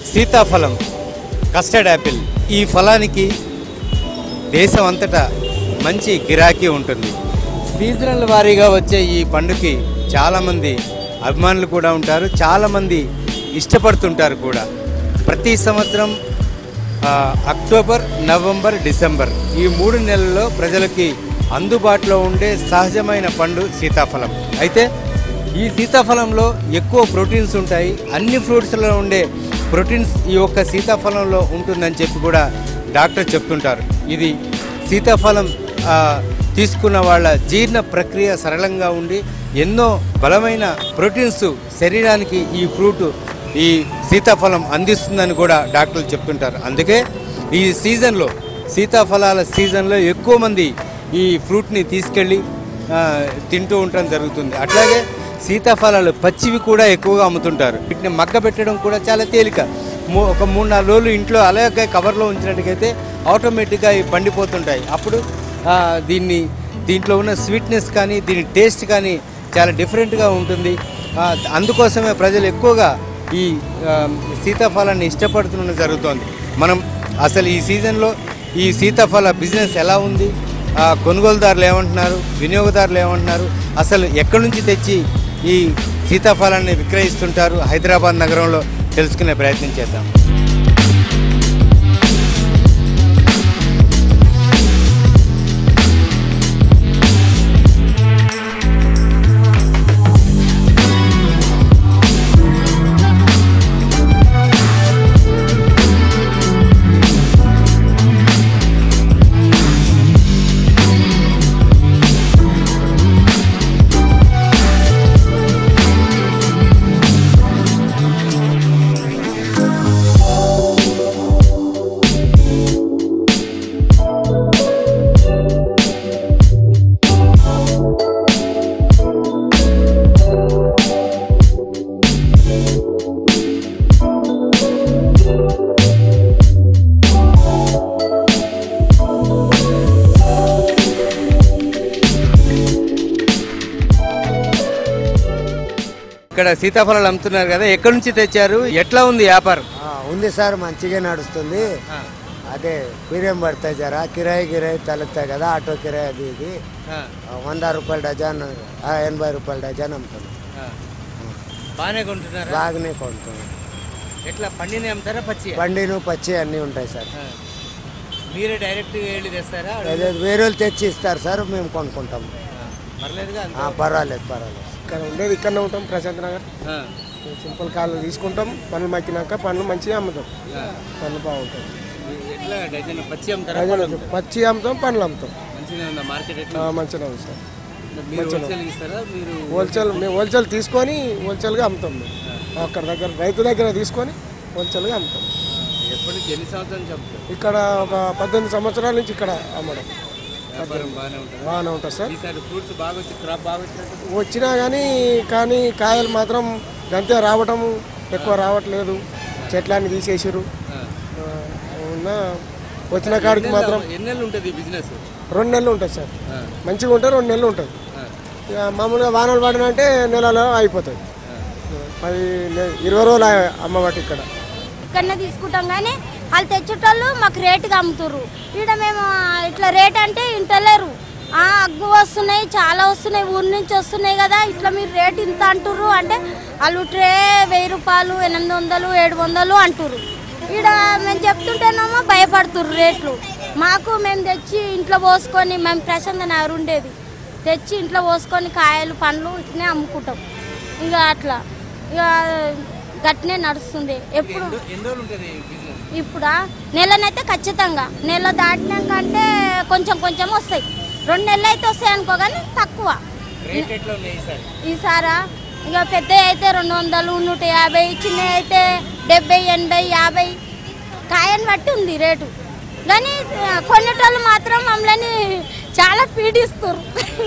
సీతాఫలం custard Apple ఈ ఫలానికి దేశం అంతటా మంచి గిరాకీ ఉంటుంది సీజనల్ వారీగా వచ్చే ఈ పండుకి చాలామంది అభిమానులు కూడా ఉంటారు చాలామంది ఇష్టపడుతుంటారు కూడా ప్రతి సంవత్సరం ఆ, అక్టోబర్ నవంబర్ డిసెంబర్ ఈ మూడు నెలల్లో ప్రజలకి అందుబాటులో ఉండే సహజమైన పండు సీతాఫలం అయితే ఈ సీతాఫలంలో ఎక్కువ ప్రోటీన్స్ ఉంటాయి అన్ని ఫ్రూట్స్లో ఉండే ప్రోటీన్స్ ఈ ఒక్క సీతాఫలంలో ఉంటుందని చెప్పి కూడా డాక్టర్ చెప్తుంటారు ఇది సీతాఫలం ఆ, తీసుకున్న వాళ్ళ జీర్ణ ప్రక్రియ సరళంగా ఉండి ఎన్నో బలమైన ప్రోటీన్స్ శరీరానికి ఈ ఫ్రూట్ ఈ సీతాఫలం అందిస్తుందని కూడా డాక్టర్లు చెప్తుంటారు అందుకే ఈ సీజన్లో సీతాఫలాల సీజన్లో ఎక్కువ మంది ఈ ఫ్రూట్ని తీసుకెళ్ళి ఆ, తింటూ ఉండటం జరుగుతుంది అట్లాగే సీతాఫలాలు పచ్చివి కూడా ఎక్కువగా అమ్ముతుంటారు వీటిని మగ్గ పెట్టడం కూడా చాలా తేలిక మూ- ఒక మూడు నాలుగు రోజులు ఇంట్లో అలాగే కవర్లో ఉంచినట్టుకైతే ఆటోమేటిక్గా ఇవి పండిపోతుంటాయి అప్పుడు ఆ, దీన్ని దీంట్లో ఉన్న స్వీట్నెస్ కానీ దీని టేస్ట్ కానీ చాలా డిఫరెంట్గా ఉంటుంది ఆ, అందుకోసమే ప్రజలు ఎక్కువగా ఈ ఆ, సీతాఫలాన్ని ఇష్టపడుతున్న జరుగుతోంది మనం అసలు ఈ సీజన్లో ఈ సీతాఫల బిజినెస్ ఎలా ఉంది ఆ, కొనుగోలుదారులు ఏమంటున్నారు వినియోగదారులు ఏమంటున్నారు అసలు ఎక్కడి నుంచి తెచ్చి ఈ సీతాఫలాన్ని విక్రయిస్తుంటారు హైదరాబాద్ నగరంలో తెలుసుకునే ప్రయత్నం చేద్దాం ఇక్కడ సీతాఫలాలు అమ్ముతున్నారు కదా ఎక్కడి నుంచి తెచ్చారు ఎట్లా ఉంది వ్యాపారం ఆ, ఉంది సార్ మంచిగా నడుస్తుంది అదే పీరియం పడతాయి జర కిరాయి గిరాయి తలుస్తాయి కదా ఆటో కిరాయి అది ఇది ఆ, వంద రూపాయల డజన్ ఆ, ఎనభై రూపాయల డజన్ అమ్ముతున్నాం బాగానే కొంటున్నారా బాగానే కొంటున్నాం ఎట్లా పండిని అమ్ముతారా పచ్చి పండిను పచ్చి అన్నీ ఉంటాయి సార్ మీరే డైరెక్ట్ వెళ్ళి తెస్తారా అదే వేరే వాళ్ళు తెచ్చి ఇస్తారు సార్ మేము కొనుక్కుంటాం పర్లేదుగా ఆ, పర్వాలేదు పర్వాలేదు ఇక్కడ ఉండేది ఇక్కడనే ఉంటాం ప్రశాంత్ నగర్ సింపుల్ కాళ్ళు తీసుకుంటాం పనులు మక్కినాక పనులు మంచిగా అమ్ముతాం పనులు బాగుంటాయి ఎట్లా డజన్ పచ్చి అమ్ముతారా ప్రజలు పచ్చి అమ్ముతాం పనులు అమ్ముతాం మంచిగా ఉందా మార్కెట్ ఎట్లా ఆ, మంచిగా ఉంది సార్ మీరు హోల్సేల్ ఇస్తారా మీరు హోల్సేల్ మేము హోల్సేల్ తీసుకొని హోల్సేల్గా అమ్ముతాం మేము అక్కడ దగ్గర రైతు దగ్గర తీసుకొని హోల్సేల్గా అమ్ముతాం ఎప్పటి నుంచి ఎన్ని సంవత్సరాలు చంపుతారు ఇక్కడ ఒక పద్దెనిమిది సంవత్సరాల నుంచి ఇక్కడ అమ్మడం వ్యాపారం బాగానే ఉంటుంది బాగానే ఉంటుంది సార్ ఈసారి ఫ్రూట్స్ బాగా వచ్చి క్రాప్ బాగా వచ్చినట్టు వచ్చినా కానీ కానీ కాయలు మాత్రం గంతే రావటము ఎక్కువ రావట్లేదు చెట్లన్నీ తీసేసారు ఉన్న వచ్చిన కాడికి మాత్రం ఎన్ని నెలలు ఉంటుంది ఈ బిజినెస్ రెండు నెలలు ఉంటుంది సార్ మంచిగా ఉంటే రెండు నెలలు ఉంటుంది ఇక మామూలుగా వానలు పడినంటే నెలలో అయిపోతుంది పది నె- ఇరవై రోజులు ఆ- అమ్మబట్టి ఇక్కడ ఇక్కడనే తీసుకుంటాం కానీ వాళ్ళు తెచ్చేటోళ్ళు మాకు రేటుగా అమ్ముతుర్రు ఇక్కడ మేము ఇట్లా రేట్ అంటే ఇంటలేరు ఆ, అగ్గు వస్తున్నాయి చాలా వస్తున్నాయి ఊరి నుంచి వస్తున్నాయి కదా ఇట్లా మీరు రేట్ ఇంత అంటుర్రు అంటే వాళ్ళు ట్రే వెయ్యి రూపాయలు ఎనిమిది వందలు ఏడు వందలు అంటుర్రు ఇక్కడ మేము చెప్తుంటేనేమో భయపడుతుర్రు రేట్లు మాకు మేము తెచ్చి ఇంట్లో పోసుకొని మేము ప్రశాంత నగర్ ఉండేది తెచ్చి ఇంట్లో పోసుకొని కాయలు పండ్లు ఇట్లనే అమ్ముకుంటాం ఇక అట్లా ఇక గట్టినే నడుస్తుంది ఎప్పుడు ఎన్ని రోజులు ఉంటుంది ఈ బిజినెస్ ఇప్పుడా నెలనైతే ఖచ్చితంగా నెల దాటినాక అంటే కొంచెం కొంచెం వస్తాయి రెండు నెలలు అయితే వస్తాయి అనుకో కానీ తక్కువ రేట్ ఎట్లా ఉన్నాయి ఈసారి ఈసారా ఇక పెద్ద అయితే రెండు వందలు నూట యాభై చిన్న అయితే డెబ్బై ఎనభై యాభై కాయని బట్టి ఉంది రేటు కానీ ఆ, కొనేటోళ్ళు మాత్రం మమ్మల్ని చాలా పీడిస్తారు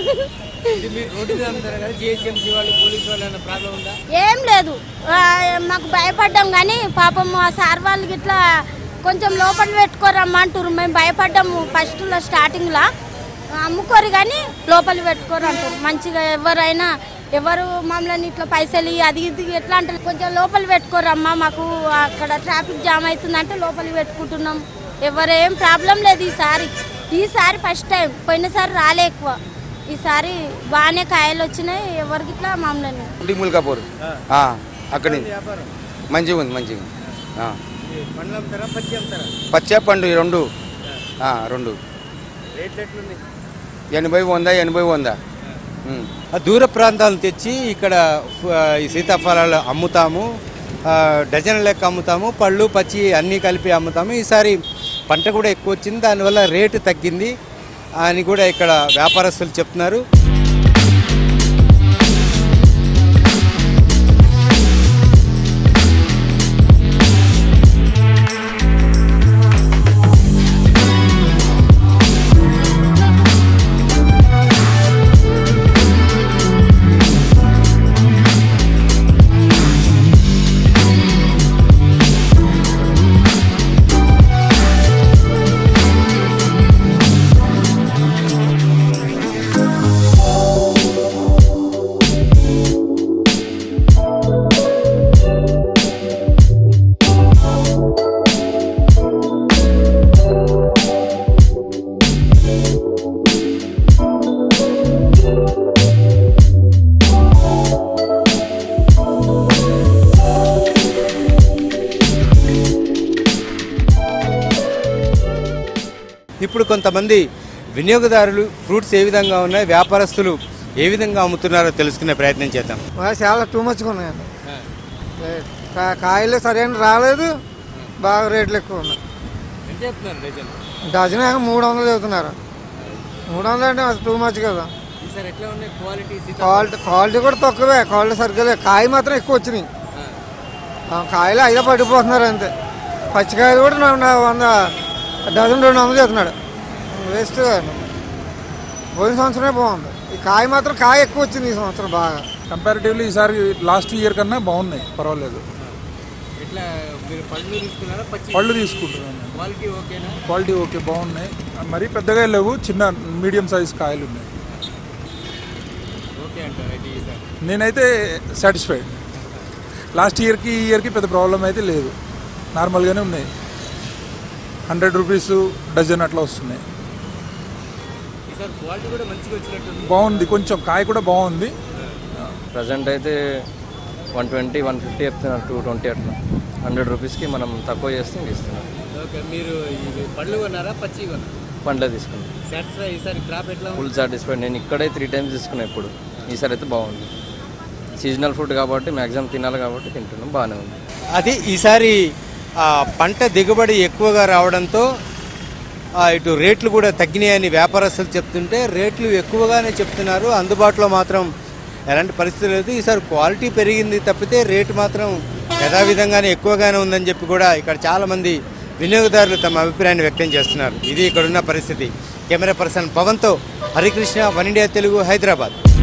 ఇది మీరు రోడ్డు మీద అమ్ముతారా కదా జిహెచ్ఎంసీ వాళ్ళు పోలీస్ వాళ్ళు అన్న ప్రాబ్లం ఉందా ఏం లేదు ఆ, మాకు భయపడ్డాం కానీ పాపం ఆ సార్ వాళ్ళకి ఇట్లా కొంచెం లోపల పెట్టుకోరమ్మంటారు మేము భయపడ్డాము ఫస్ట్లో స్టార్టింగ్లో అమ్ముకోరు కానీ లోపల పెట్టుకోరు అంటారు మంచిగా ఎవరైనా ఎవరు మమ్మల్ని ఇట్లా పైసలు ఇయ్యి, అది ఇది ఎట్లా అంటే కొంచెం లోపల పెట్టుకోరమ్మా మాకు అక్కడ ట్రాఫిక్ జామ్ అవుతుందంటే లోపలికి పెట్టుకుంటున్నాం ఎవరేం ప్రాబ్లం లేదు ఈసారి ఈసారి ఫస్ట్ టైం పోయినసారి రాలే ఎక్కువ ఈసారి బాగానే కాయలు వచ్చినాయి ఎవరికి ఇట్లా మమ్మల్ని ఇంటి ముల్కాపూర్ ఆ, అక్కడి నుంచి వ్యాపారం మంచిగా ఉంది మంచిగా ఉంది. ఆ. పండ్లు అమ్ముతారా పచ్చి అమ్ముతారా పచ్చ పండు ఈ రెండు ఆ, రెండు రేట్లు ఎట్లుంది ఎనభై వంద ఎనభై వంద ఉమ్. ఆ దూర ప్రాంతాలను తెచ్చి ఇక్కడ ఫ- ఈ సీతాఫలాలు అమ్ముతాము ఆ, డజన్ లెక్క అమ్ముతాము పళ్ళు పచ్చి అన్నీ కలిపి అమ్ముతాము ఈసారి పంట కూడా ఎక్కువ వచ్చింది దానివల్ల రేటు తగ్గింది అని కూడా ఇక్కడ వ్యాపారస్తులు చెప్తున్నారు ఇప్పుడు కొంతమంది వినియోగదారులు ఫ్రూట్స్ ఏ విధంగా ఉన్నాయి వ్యాపారస్తులు ఏ విధంగా అమ్ముతున్నారో తెలుసుకునే ప్రయత్నం చేద్దాం మాకు చాలా టూ మచ్గా ఉన్నాయండి రేట్. కా- కాయలు సరైన రాలేదు బాగా రేట్లు ఎక్కువ ఉన్నాయి ఎంత చెప్తున్నారు డజన్ డజన్ ఏమో మూడు వందలు చెబుతున్నారు మూడు వందలు అంటే టూ మచ్ కదా ఈసారి ఎట్లా ఉన్నాయి క్వాలిటీ క్వాలిటీ క్వాలిటీ కూడా తక్కువే క్వాలిటీ సరిగ్గా లేదు. కాయ మాత్రం ఎక్కువ వచ్చినాయి ఆ, కాయలు ఐదో పడిపోతున్నారు అంతే పచ్చికాయలు కూడా నా- నా వంద డజన్ రెండు వందలు చెప్తున్నాడు వేస్ట్ పోయిన సంవత్సరమే బాగుంది ఈ కాయ మాత్రం కాయ ఎక్కువ వచ్చింది ఈ సంవత్సరం బాగా కంపారిటివ్లీ ఈసారి లాస్ట్ ఇయర్ కన్నా బాగున్నాయి పర్వాలేదు ఎట్లా మీరు పళ్ళు తీసుకున్నారా పచ్చి పళ్ళు తీసుకుంటున్నాను క్వాలిటీ ఓకేనా క్వాలిటీ ఓకే బాగున్నాయి మరీ పెద్దగా లేవు చిన్న మీడియం సైజ్ కాయలు ఉన్నాయి ఓకే అంటారు అయితే ఈసారి నేనైతే సాటిస్ఫైడ్ లాస్ట్ ఇయర్కి ఈ ఇయర్కి పెద్ద ప్రాబ్లం అయితే లేదు నార్మల్గానే ఉన్నాయి హండ్రెడ్ రూపీస్ డజన్ అట్లా వస్తున్నాయి ఈసారి క్వాలిటీ కూడా మంచిగా వచ్చినట్టుంది బాగుంది కొంచెం కాయ కూడా బాగుంది ప్రజెంట్ అయితే వన్ ట్వంటీ వన్ ఫిఫ్టీ చెప్తున్నారు టూ ట్వంటీ అట్లా హండ్రెడ్ రూపీస్కి మనం తక్కువ చేస్తే ఇంక ఇస్తున్నారు ఓకే మీరు ఇవి పళ్ళు కొన్నారా పచ్చి కొన్నారా పండ్లే తీసుకున్నాం సాటిస్ఫై ఈసారి క్రాప్ ఎట్లా ఉంది ఫుల్ సాటిస్ఫైడ్ నేను ఇక్కడే త్రీ టైమ్స్ తీసుకున్నా ఇప్పుడు ఈసారి అయితే బాగుంది సీజనల్ ఫుడ్ కాబట్టి మ్యాక్సిమం తినాలి కాబట్టి తింటున్నాం బాగానే ఉంది అది ఈసారి ఆ, పంట దిగుబడి ఎక్కువగా రావడంతో ఆ, ఇటు రేట్లు కూడా తగ్గినాయని వ్యాపారస్తులు చెప్తుంటే రేట్లు ఎక్కువగానే చెప్తున్నారు అందుబాటులో మాత్రం ఎలాంటి పరిస్థితి లేదు ఈసారి క్వాలిటీ పెరిగింది తప్పితే రేటు మాత్రం యథావిధంగానే ఎక్కువగానే ఉందని చెప్పి కూడా ఇక్కడ చాలామంది వినియోగదారులు తమ అభిప్రాయాన్ని వ్యక్తం చేస్తున్నారు ఇది ఇక్కడున్న పరిస్థితి కెమెరా పర్సన్ పవన్తో హరికృష్ణ వన్ ఇండియా తెలుగు హైదరాబాద్